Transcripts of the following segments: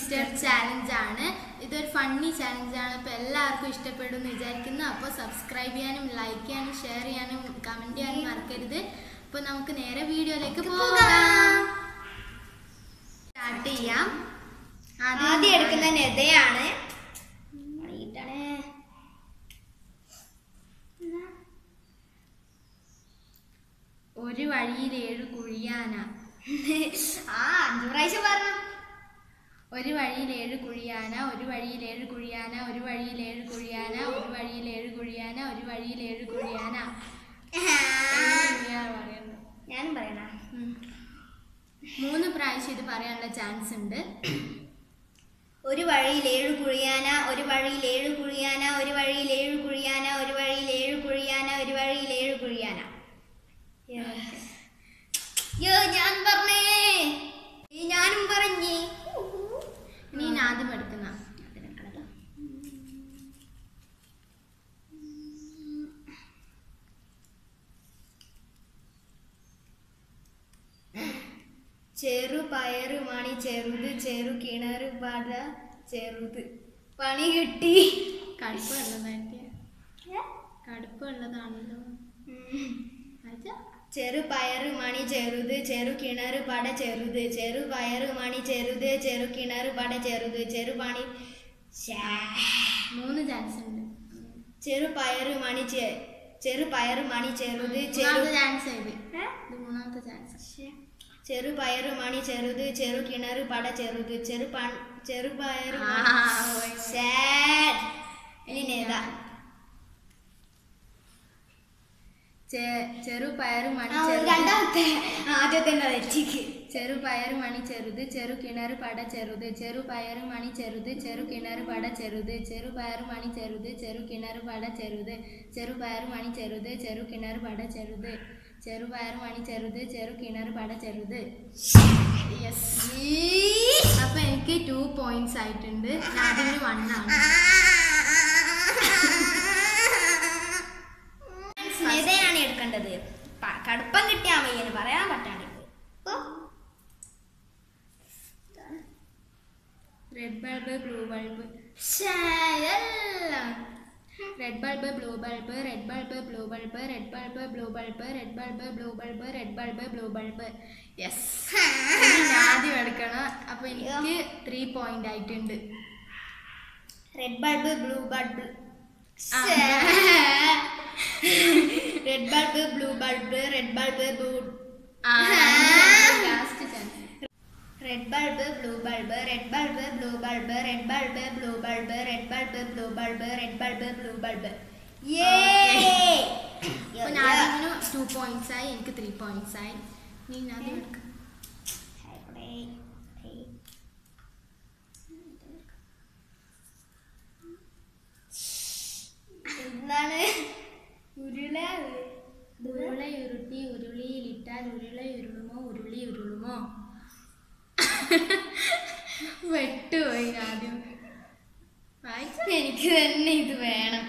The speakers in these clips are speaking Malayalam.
ട്വിസ്റ്റർ ചാലഞ്ച് ആണ് ഇതൊരു ഫണ്ണി ചാലഞ്ച് ആണ് അപ്പോൾ എല്ലാവർക്കും ഇഷ്ടപ്പെടും എന്ന് വിചാരിക്കുന്നു അപ്പോൾ സബ്സ്ക്രൈബ് ചെയ്യാനും ലൈക്ക് ചെയ്യാനും ഷെയർ ചെയ്യാനും കമൻറ്റ് ചെയ്യാനും മറക്കരുത് അപ്പോൾ നമുക്ക് നേരെ വീഡിയോയിലേക്ക് പോകാം സ്റ്റാർട്ട് ചെയ്യാം ആദ്യം എടുക്കുന്ന നെതയാണ് വൈകിട്ടാണ് ഒരു വഴിയിൽ ഏഴ് കുഴിയാന ആ അഞ്ചു പ്രാവശ്യം പറഞ്ഞു ഒരു വഴിയിൽ ഏഴ് കുഴിയാന ഒരു വഴിയിൽ ഏഴ് കുഴിയാന ഒരു വഴിയിൽ ഏഴ് കുഴിയാന ഒരു വഴിയിൽ ഏഴ് കുഴിയാന ഒരു വഴിയിൽ ഏഴ് കുഴിയാന ഏഴ് കുഴിയാന പറയുന്നത് ഞാനും പറയണ ഉം. മൂന്ന് പ്രാവശ്യം ഇത് പറയാനുള്ള ചാൻസ് ഉണ്ട് ഒരു വഴിയിൽ ഏഴു കുഴിയാന ഒരു വഴിയിൽ ഏഴു കുഴിയാന ഒരു വഴിയിൽ ഏഴു കുഴിയാന ഒരു വഴിയിൽ ഏഴു കുഴിയാന ഒരു വഴിയിൽ ഏഴു കുഴിയാന യോ ഞാൻ പറഞ്ഞേ ഈ ഞാനും പറഞ്ഞേ ഇനി ഞാൻ ആദ്യം എടുക്കുന്ന ചെറു പയറ് മണി ചെറുത് ചെറു കിണറ് പട ചെറുത് പണി കിട്ടി കടുപ്പ് ഉള്ളതായിട്ട് കടുപ്പ് ഉള്ളതാണല്ലോ അച്ഛാ. ചെറു പയറ് മണി ചെറുത് ചെറു കിണറ് പട ചെറുത് ചെറു പയറ് മണി ചെറുത് ചെറു കിണറ് പട ചെറുത് ചെറു പണി ശ്ശേ. മൂന്ന് ചാൻസ് ഉണ്ട് ചെറു പയറ് മണി ചെ ചെറു പയറ് മണി ചെറുത് ചെറു മൂന്നാമത്തെ ചാൻസ് ഇത് ഏ? ഇത് മൂന്നാമത്തെ ചാൻസ് ചെറു പയറ് മണി ചെറുത് ചെറു കിണറ് പട ചെറുത് ചെറു പൺ ചെറു പയറ് ആ, മണി- പോയി. Sad. ഇനി നേതാ ചെ- ചെറുപയറ് മണി ആ, ഒരു ചെറുത് രണ്ടാമത്തെ ആദ്യത്തെ തെറ്റിക്ക് ചെറുപയറ് മണി ചെറുത് ചെറു കിണറ് പട ചെറുത് ചെറുപയറ് മണി ചെറുത് ചെറു കിണറ് പട ചെറുത് ചെറുപയറ് മണി ചെറുത് ചെറു കിണറ് പട ചെറുത് ചെറുപയറ് മണി ചെറുത് ചെറു കിണറ് പട ചെറുത് ചെറുപയറ് മണി ചെറുത് ചെറു കിണറ് പട ചെറുത് യെസ് അപ്പൊ എനിക്ക് ടു പോയിന്റ്സ് ആയിട്ടുണ്ട് അതിന് വൺ ആണ് സ്മിതയാണ് എടുക്കേണ്ടത് പ- കടുപ്പം കിട്ടിയാ മയ്യന് പറയാൻ പറ്റാണ്ട് red bulb blue bulb red bulb blue bulb red bulb blue bulb red bulb blue bulb red bulb blue bulb red bulb blue bulb yes ആദ്യം എടുക്കണം അപ്പൊ എനിക്ക് ത്രീ പോയിന്റ് ആയിട്ടുണ്ട് റെഡ് ബൾബ് ബ്ലൂ ബൾബ് ആ. Red bulb blue bulb red bulb blue last chance red bulb blue bulb red bulb blue bulb red bulb blue bulb red bulb blue bulb red bulb blue bulb അപ്പൊ നാദിമിന് ടു പോയിന്റ്സ് ആയി എനിക്ക് ത്രീ പോയിന്റ്സ് ആയി നീ നാദിം എടുക്കാം എന്താണ് ഉരുള ഉരുള ഉരുട്ടി ഉരുളിയിലിട്ടാൽ ഉരുള ഉരുളുമോ ഉരുളി ഉരുളുമോ വെട്ടുപോയി ആദ്യം വായിച്ച എനിക്ക് തന്നെ ഇത് വേണം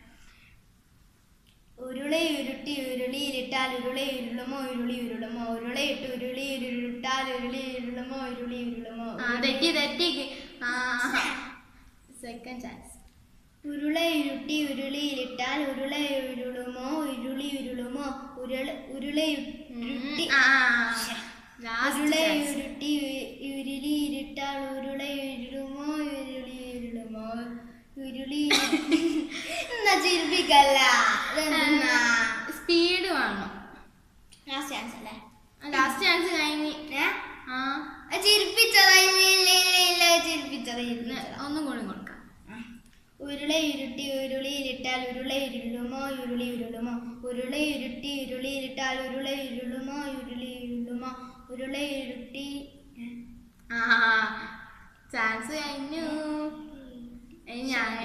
ഉരുള ഉരുട്ടി ഉരുളിയിലിട്ടാൽ ഉരുള ഉരുളുമോ ഉരുളി ഉരുളുമോ ഉരുളയിട്ട് ഉരുളി ഉരുട്ടാൽ ഉരുളി ഉരുളുമോ ഉരുളി ഉരുളുമോ ആ തെറ്റി തെറ്റി ആ സെക്കൻഡ് ചാൻസ് ഉരുള ഉരുട്ടി ഉരുളിയിലിട്ടാൽ ഉരുള ഉരുളുമോ ഉരുളി ഉരുളുമോ ഉരുള ഉരുള ഉരുട്ടി ആ ഉരുള ലാസ്റ്റ് ഉരുട്ടി ഉ- ഉരുളി ഇരുട്ടാൽ ഉരുള ഉരുളുമോ ഉരുളി ഉരുളുമോ ഉരുളി എന്നാ ചിരിപ്പിക്കല്ല ഇതെന്തെന്നാ? സ്പീഡ് വേണം Last chance അല്ലേ? ലാസ്റ്റ് ചാൻസ് കഴിഞ്ഞ് ഏ? ആ ആ, ചിരിപ്പിച്ചതാ ഇല്ല ഇല്ല ഇല്ല ഇല്ല ചിരിപ്പിച്ചതാ ഇന്ന് ചിരിപ്പിച്ചതാ ഒന്നും കൂടി കൊടുക്കാം ഉരുള ഉരുട്ടി ഉരുളിയിലിട്ടാൽ ഉരുള ഉരുളുമോ ഉരുളി ഉരുളുമോ ഉരുള ഉരുട്ടി ഉരുളിയിലിട്ടാൽ ഉരുള ഉരുളുമോ ഉരുളി ഉരുളുമോ ഉരുള ഉരുട്ടി ആ ചാൻസ് കഴിഞ്ഞു ഇനി ഞാൻ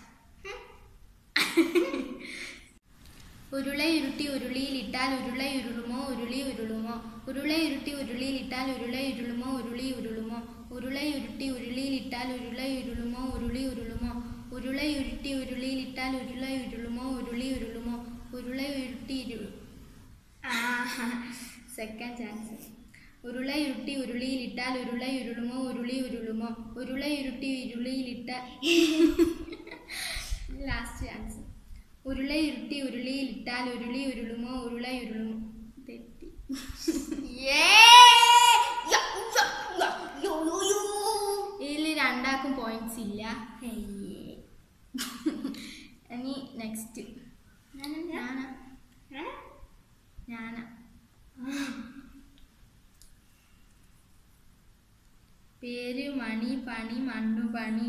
ഉരുളയുരുട്ടി ഉരുളിയിലിട്ടാൽ ഉരുളയുരുളുമോ ഉരുളി ഉരുളുമോ ഉരുളയുരുട്ടി ഉരുളിയിലിട്ടാൽ ഉരുളയുരുളുമോ ഉരുളി ഉരുളുമോ ഉരുളയുരുട്ടി ഉരുളിയിലിട്ടാൽ ഉരുളയുരുളുമോ ഉരുളി ഉരുളുമോ ഉരുളയുരുട്ടി ഉരുളിയിലിട്ടാൽ ഉരുളയുരുളുമോ ഉരുളി ഉരുളുമോ ഉരുളയുരുട്ടി ഇരു സെക്കൻഡ് ചാൻസ് ഉരുളയുരുട്ടി ഉരുളിയിലിട്ടാൽ ഉരുളയുരുളുമോ ഉരുളി ഉരുളുമോ ഉരുളയുരുട്ടി ഉരുളിയിലിട്ട ലാസ്റ്റ് ആൻസർ ഉരുളയുരുട്ടി ഉരുളിയിലിട്ടാൽ ഉരുളി ഉരുളുമോ ഉരുളയുരുളുമോ തെറ്റി ഇതിൽ രണ്ടാക്കും പോയിന്റ്സ് ഇല്ല ഇനി നെക്സ്റ്റ് ഞാനാ ഞാനാ പേര് മണി പണി മണ്ണു പണി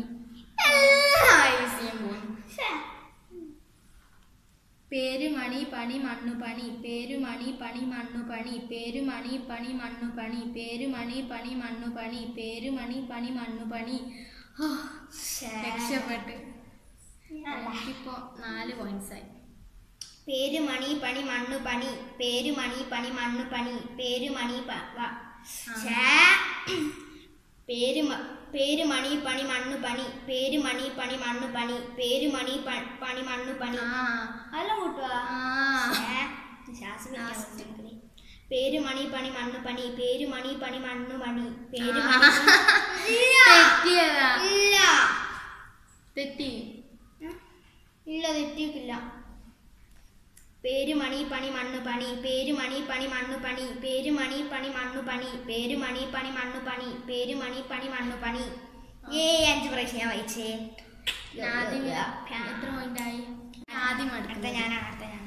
പേര് മണി പണി മണ്ണു പണി പേര് മണി പണി മണ്ണു പണി പേര് മണി പണി മണ്ണു പണി പേര് മണി പണി മണ്ണു പണി പേര് മണി പണി മണ്ണു പണി ഹോ, രക്ഷപ്പെട്ട് എനിക്കിപ്പോ നാല് പോയിന്റ്സ് ആയി പേര് മണി പണി മണ്ണു പണി പേര് മണി പണി മണ്ണു പണി പേര് മണി പ- വ- ഛേ. പേര് മ- പേര് മണി പണി മണ്ണു പണി പേര് മണി പണി മണ്ണു പണി പേര് മണി പ- പണി മണ്ണു പണി ആ അതെല്ലാം കൂട്ടുവാ ആ ഛേ. ശ്വാസം വലിക്കാൻ പറ്റുന്നില്ല. പേര് മണി പണി മണ്ണു പണി പേര് മണി പണി മണ്ണു പണി പേര് ആ. മണി ഇല്ല. തെറ്റിയതാ ഇല്ല തെറ്റി ഇല്ല തെറ്റിയിട്ടില്ല പേര് മണി പണി മണ്ണു പണി പേര് മണി പണി മണ്ണു പണി പേര് മണി പണി മണ്ണു പണി പേര് മണി പണി മണ്ണു പണി പേര് മണി പണി മണ്ണു പണി ഏ അഞ്ച് പ്രാവശ്യം ഞാൻ വായിച്ചേ ആദ്യം എത്ര പോയിന്റ് ആയി ആദ്യം അടുത്ത എടുത്തത് ഞാനാണ് അടുത്ത ഞാനാണ്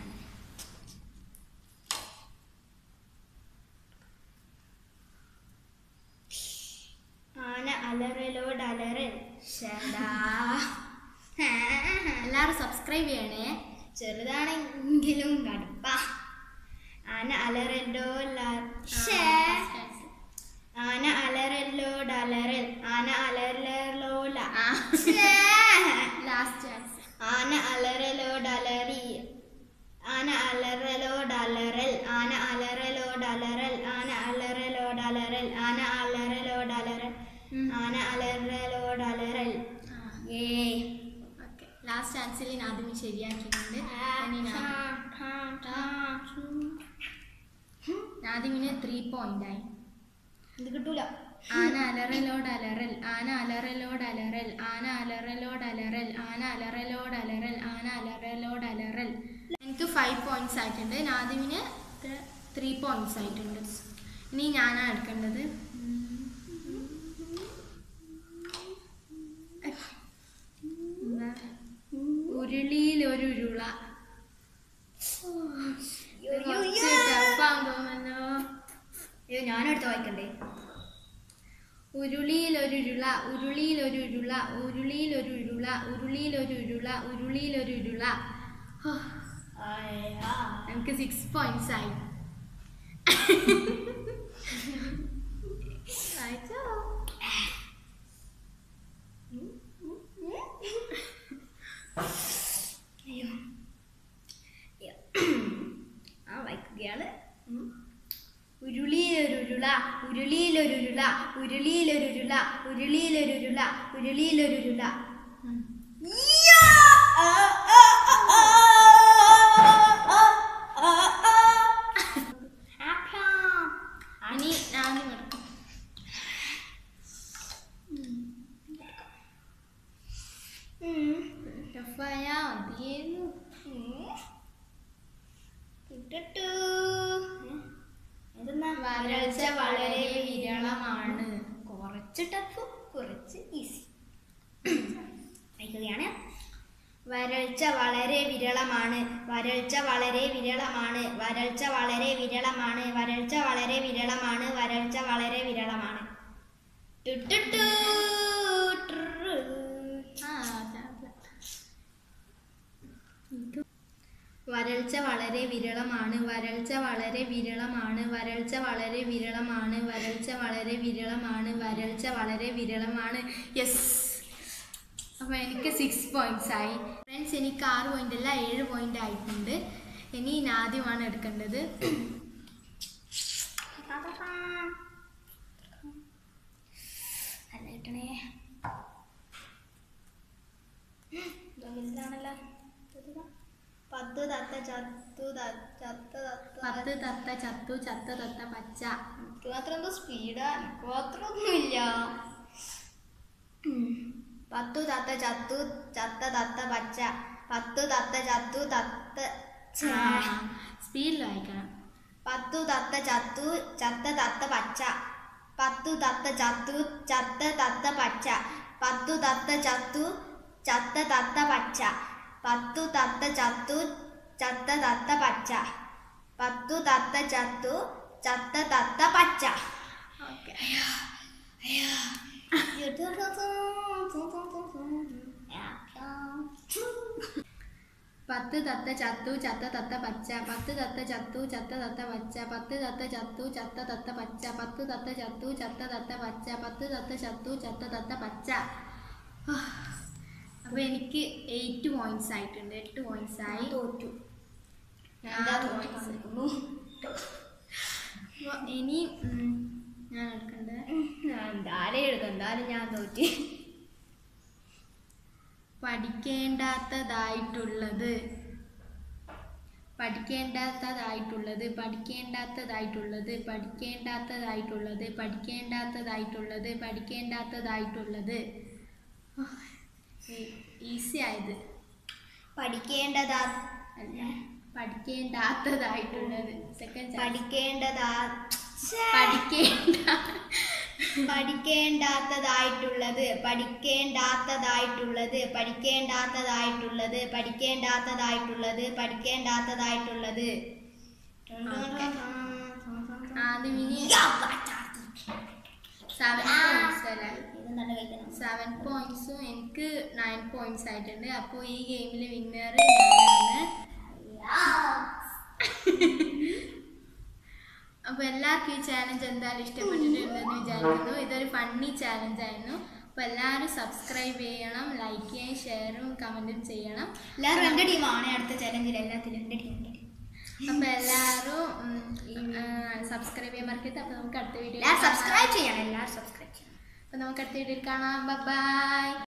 ആന അലറലോട് അലറൽ ശടാ. എല്ലാവരും സബ്സ്ക്രൈബ് ചെയ്യണേ ചെറുതാണെങ്കിലും കടുപ്പ ആന അലറല്ലോ ശ്ശേ. ആന അലറല്ലോട് അലറൽ ആന അലറലോല ശ്ശേ. ലാസ്റ്റ് ചാൻസ് ആന അലറലോടലറി ആന അലറലോടലറൽ ആന അലറലോടലറൽ ആന അലറലോടലറൽ ആന അലറലോടലറൽ ആന അലറലോടലറൽ ഏ ഓക്കെ ലാസ്റ്റ് ചാൻസിൽ ആദ്യം ശരിയാക്കിയിട്ടുണ്ട് ഇനി നാ- ആദ്യമിന് ത്രീ പോയിന്റ് ആയി ഇത് കിട്ടൂല ആന അലറലോട് അലറൽ ആന അലറലോട് അലറൽ ആന അലറലോട് അലറൽ ആന അലറലോട് അലറൽ ആന അലറലോട് അലറൽ എനിക്ക് ഫൈവ് പോയിന്റ്സ് ആയിട്ടുണ്ട് നാദിമിന് ത്രീ പോയിന്റ്സ് ആയിട്ടുണ്ട് ഇനി ഞാനാണ് എടുക്കേണ്ടത് എന്താ? ഉരുളിയിലൊരുരുള കുറച്ച് ടഫാന്ന് തോന്നുന്നല്ലോ അയ്യോ ഞാനെടുത്ത് വായിക്കണ്ടേ ഉരുളിയിലൊരുരുള ഉരുളിയിലൊരുരുള ഉരുളിയിലൊരുരുള ഉരുളിയിലൊരുരുള ഉരുളിയിലൊരുരുള ഹോ, എനിക്ക് സിക്സ് പോയിന്റ്സ് ആയി വായിച്ചോ? അയ്യോ അയ്യോ. ആ വായിക്കുകയാണ് ഉം. ഉരുളിയിലൊരുരുള ഉരുളിയിലൊരുരുള ഉരുളിയിലൊരുരുള ഉരുളിയിലൊരുരുള ഉരുളിയിലൊരുരുള ഉം. ഇനി ഞാൻ എടുക്കും ടഫായാ മതിയേന്നു വരൾച്ച വളരെ വിരളമാണ് കുറച്ച് ടഫ് കുറച്ച് ഈസി വായിക്കുകയാണ് വരൾച്ച വളരെ വിരളമാണ് വരൾച്ച വളരെ വിരളമാണ് വരൾച്ച വളരെ വിരളമാണ് വരൾച്ച വളരെ വിരളമാണ് വരൾച്ച വളരെ വിരളമാണ് ടുട്ടുട്ടു, ട്രു. ആ ടാബ്ല. വരൾച്ച വളരെ വിരളമാണ് വരൾച്ച വളരെ വിരളമാണ് വരൾച്ച വളരെ വിരളമാണ് വരൾച്ച വളരെ വിരളമാണ് വരൾച്ച വളരെ വിരളമാണ് യെസ് അപ്പോൾ എനിക്ക് സിക്സ് പോയിന്റ്സ് ആയി ഫ്രണ്ട്സ് എനിക്ക് ആറ് പോയിന്റ് അല്ല ഏഴ് പോയിന്റ് ആയിട്ടുണ്ട് ഇനി ഞാൻ ആദ്യമാണ് എടുക്കേണ്ടത് നല്ല കിട്ടണേ ഇതാ വലുതാണല്ലോ ഇതാ. പത്ത് തത്ത ചത്തു ത- ചത്ത തത്ത പത്ത് തത്ത ചത്തു ചത്ത തത്ത പച്ച എനിക്ക് മാത്രം എന്തോ സ്പീഡാ എനിക്ക് മാത്രമൊന്നുമില്ല ഉം. പത്തു തത്ത ചത്തു ചത്ത തത്ത പച്ച പത്തു തത്ത ചത്തു തത്ത ഛേ. സ്പീഡിൽ വായിക്കണം പത്തു തത്ത ചത്തു ചത്ത തത്ത പച്ച പത്തു തത്ത ചത്തു ചത്ത തത്ത പച്ച പത്തു തത്ത ചത്തു ചത്ത തത്ത പച്ച പത്തു തത്ത ചത്തു ചത്ത തത്ത പച്ച പത്തു തത്ത ചത്തു ചത്ത തത്ത പച്ച ഓക്കെ പത്ത് തത്ത ചത്തു ചത്ത തത്ത പച്ച പത്ത് തത്ത ചത്തു ചത്ത തത്ത പച്ച പത്ത് തത്ത ചത്തു ചത്ത തത്ത പച്ച പത്ത് തത്ത ചത്തു ചത്ത തത്ത പച്ച പത്ത് തത്ത ചത്തു ചത്ത തത്ത പച്ച അപ്പോൾ എനിക്ക് എയ്റ്റ് പോയിന്റ്സ് ആയിട്ടുണ്ട് എട്ട് പോയിന്റ്സ് ആയി തോറ്റു എന്താ തോന്നിക്കുന്നു? അപ്പോൾ ഇനി ഉം, ഞാൻ എടുക്കണ്ടേ എന്തായാലും എഴുതും എന്തായാലും ഞാൻ തോറ്റു പഠിക്കേണ്ടാത്തതായിട്ടുള്ളത് പഠിക്കേണ്ടാത്തതായിട്ടുള്ളത് പഠിക്കേണ്ടാത്തതായിട്ടുള്ളത് പഠിക്കേണ്ടാത്തതായിട്ടുള്ളത് പഠിക്കേണ്ടാത്തതായിട്ടുള്ളത് പഠിക്കേണ്ടാത്തതായിട്ടുള്ളത് ഈസി ആയത് പഠിക്കേണ്ടതാ അല്ല പഠിക്കേണ്ടാത്തതായിട്ടുള്ളത് സെക്കൻഡ് പഠിക്കേണ്ടതാ ഛേ. പഠിക്കേണ്ട പഠിക്കേണ്ടാത്തതായിട്ടുള്ളത് പഠിക്കേണ്ടാത്തതായിട്ടുള്ളത് പഠിക്കേണ്ടാത്തതായിട്ടുള്ളത് പഠിക്കേണ്ടാത്തതായിട്ടുള്ളത് പഠിക്കേണ്ടാത്തതായിട്ടുള്ളത് ആദ്യം ഇനി സെവൻ പോയിന്റ്സ് അല്ലേ ഇതെന്താണ് കഴിക്കണം സെവൻ പോയിന്റ്സും എനിക്ക് നയൻ പോയിന്റ്സ് ആയിട്ടുണ്ട് അപ്പോൾ ഈ ഗെയിമിൽ വിന്നർ ഞാനാണ് അപ്പോൾ എല്ലാവർക്കും ഈ ചാലഞ്ച് എന്തായാലും ഇഷ്ടപ്പെട്ടിട്ടുണ്ടെന്ന് വിചാരിക്കുന്നു ഇതൊരു ഫണ്ണി ചാലഞ്ച് ആയിരുന്നു അപ്പോൾ എല്ലാവരും സബ്സ്ക്രൈബ് ചെയ്യണം ലൈക്ക് ചെയ്യണം ഷെയറും കമൻറ്റും ചെയ്യണം എല്ലാവരും രണ്ട് ടീമാണ് അടുത്ത ചലഞ്ചിൽ എല്ലാത്തിലും രണ്ട് ടീം അപ്പോൾ എല്ലാവരും സബ്സ്ക്രൈബ് ചെയ്യാൻ മറക്കരുത് അപ്പോൾ നമുക്ക് അടുത്ത വീഡിയോ എല്ലാവരും സബ്സ്ക്രൈബ് ചെയ്യണം എല്ലാവരും സബ്സ്ക്രൈബ് ചെയ്യണം അപ്പോൾ നമുക്ക് അടുത്ത വീഡിയോയിൽ കാണാം ബൈ